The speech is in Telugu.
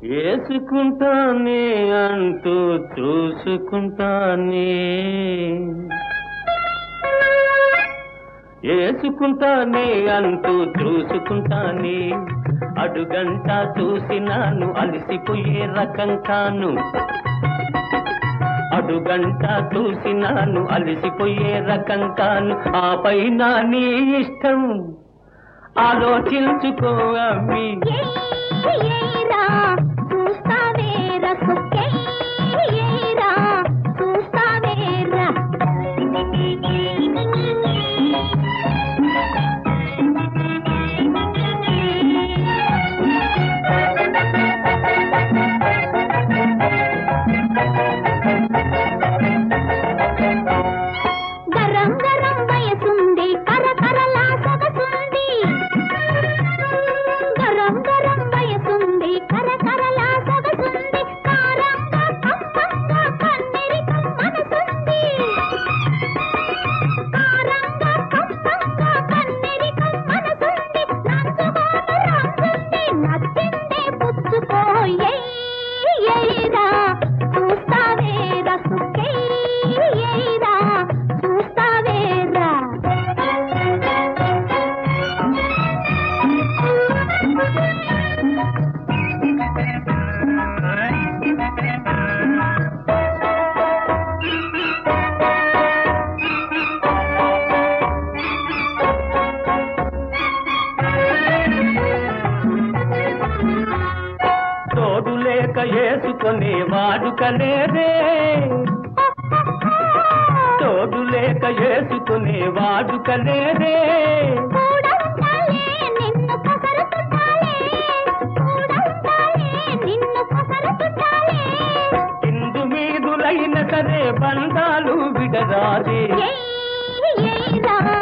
వేసుకుంటానే అంటూ చూసుకుంటానే వేసుకుంటానే అంటూ చూసుకుంటానే అడుగంట చూసినాను అలసిపోయే రకం కాను అడుగంట చూసినాను అలసిపోయే రకం కాను ఆ పైన నీ ఇష్టం ఆలోచించుకో అమ్మి ఏరా చూస్తావేరా సుక్కే ఏరా చూస్తావేరా గరం గరం వయసుంది కరకరలా సొగసుంది గరం గరం వయసుంది కరకరలా సొగసుంది కారంగా కమ్మంగా కన్నెరికం మనసుంది కారంగా కమ్మంగా కన్నెరికం మనసుంది నంచుకోను రంగుంది నచ్చిందే పుచ్చుకో ఏయ్రా చూస్తావేరా సుక్కే ఏయ్రా చూస్తావేరా తోడు లేక వేసుకునే వాడుకలేదే తోడు లేక వేసుకునే వాడుకలేదే కూడంతాలే నిన్ను కసరతుంటాలే కూడంతాలే నిన్ను కసరతుంటాలే ఇందు మీదులైన సరే బంధాలు విడరాదే ఏయ్ ఏయ్రా